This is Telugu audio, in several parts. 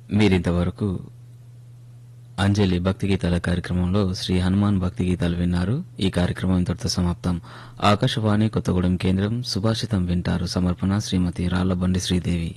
మీరింతవరకు అంజలి భక్తి గీతాల కార్యక్రమంలో శ్రీ హనుమాన్ భక్తి గీతాలు విన్నారు ఈ కార్యక్రమం ఇంతటితో సమాప్తం ఆకాశవాణి కొత్తగూడెం కేంద్రం సుభాషితం వింటారు సమర్పణ శ్రీమతి రాళ్లబండి శ్రీదేవి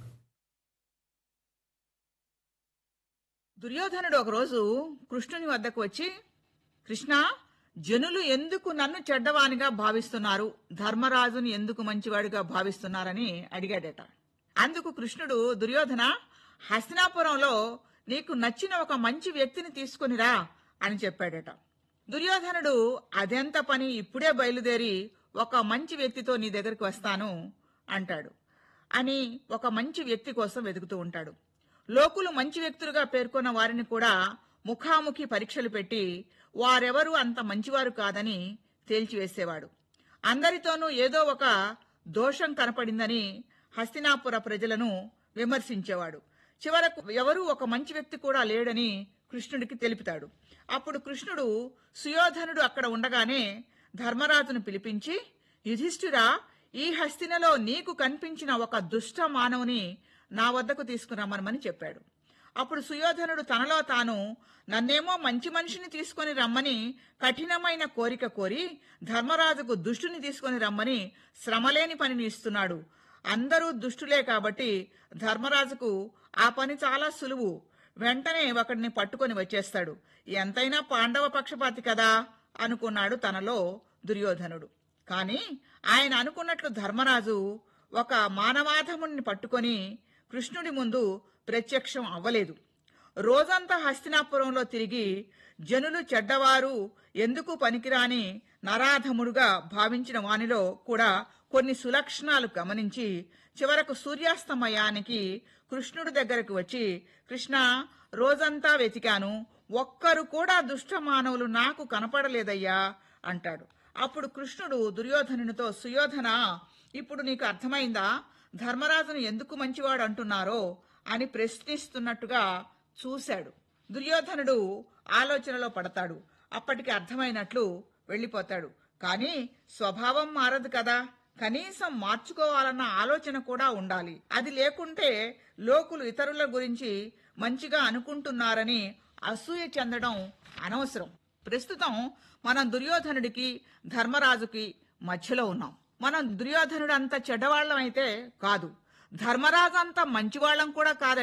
దుర్యోధనుడు ఒకరోజు కృష్ణుని వద్దకు వచ్చి కృష్ణ జనులు ఎందుకు నన్ను చెడ్డవానిగా భావిస్తున్నారు ధర్మరాజుని ఎందుకు మంచివాడిగా భావిస్తున్నారని అడిగాడట అందుకు కృష్ణుడు దుర్యోధన హస్తినాపురంలో నీకు నచ్చిన ఒక మంచి వ్యక్తిని తీసుకునిరా అని చెప్పాడట దుర్యోధనుడు అదెంత పని ఇప్పుడే బయలుదేరి ఒక మంచి వ్యక్తితో నీ దగ్గరికి వస్తాను అంటాడు అని ఒక మంచి వ్యక్తి కోసం వెతుకుతూ ఉంటాడు లోకులు మంచి వ్యక్తులుగా పేర్కొన్న వారిని కూడా ముఖాముఖి పరీక్షలు పెట్టి వారెవరూ అంత మంచివారు కాదని తేల్చివేసేవాడు అందరితోనూ ఏదో ఒక దోషం కనపడిందని హస్తినాపుర ప్రజలను విమర్శించేవాడు చివరకు ఎవరూ ఒక మంచి వ్యక్తి కూడా లేడని కృష్ణుడికి తెలుపుతాడు అప్పుడు కృష్ణుడు సుయోధనుడు అక్కడ ఉండగానే ధర్మరాజును పిలిపించి యుధిష్ఠిరా ఈ హస్తినలో నీకు కనిపించిన ఒక దుష్ట మానవుని నా వద్దకు తీసుకురమ్మనమని చెప్పాడు అప్పుడు సుయోధనుడు తనలో తాను నన్నేమో మంచి మనిషిని తీసుకొని రమ్మని కఠినమైన కోరిక కోరి ధర్మరాజుకు దుష్టుని తీసుకొని రమ్మని శ్రమలేని పనిని ఇస్తున్నాడు అందరూ దుష్టులే కాబట్టి ధర్మరాజుకు ఆ పని చాలా సులువు వెంటనే ఒకడిని పట్టుకొని వచ్చేస్తాడు ఎంతైనా పాండవ పక్షపాతి కదా అనుకున్నాడు తనలో దుర్యోధనుడు కాని ఆయన అనుకున్నట్లు ధర్మరాజు ఒక మానవాధముని పట్టుకొని కృష్ణుడి ముందు ప్రత్యక్షం అవ్వలేదు రోజంతా హస్తినాపురంలో తిరిగి జనులు చెడ్డవారు ఎందుకు పనికిరాని నరాధముడుగా భావించిన వానిలో కూడా కొన్ని సులక్షణాలు గమనించి చివరకు సూర్యాస్తమయానికి కృష్ణుడి దగ్గరకు వచ్చి కృష్ణ రోజంతా వెతికాను ఒక్కరు కూడా దుష్ట మానవులు నాకు కనపడలేదయ్యా అంటాడు అప్పుడు కృష్ణుడు దుర్యోధనునితో సుయోధన ఇప్పుడు నీకు అర్థమైందా ధర్మరాజును ఎందుకు మంచివాడు అంటున్నారో అని ప్రశ్నిస్తున్నట్టుగా చూశాడు దుర్యోధనుడు ఆలోచనలో పడతాడు అప్పటికి అర్థమైనట్లు వెళ్ళిపోతాడు కానీ స్వభావం మారదు కదా కనీసం మార్చుకోవాలన్న ఆలోచన కూడా ఉండాలి అది లేకుంటే లోకులు ఇతరుల గురించి మంచిగా అనుకుంటున్నారని అసూయ చెందడం అనవసరం ప్రస్తుతం మనం దుర్యోధనుడికి ధర్మరాజుకి మధ్యలో ఉన్నాం మనం దుర్యోధనుడు అంత చెడ్డవాళ్ళం అయితే కాదు ధర్మరాజు అంత మంచివాళ్ళం కూడా కాదండి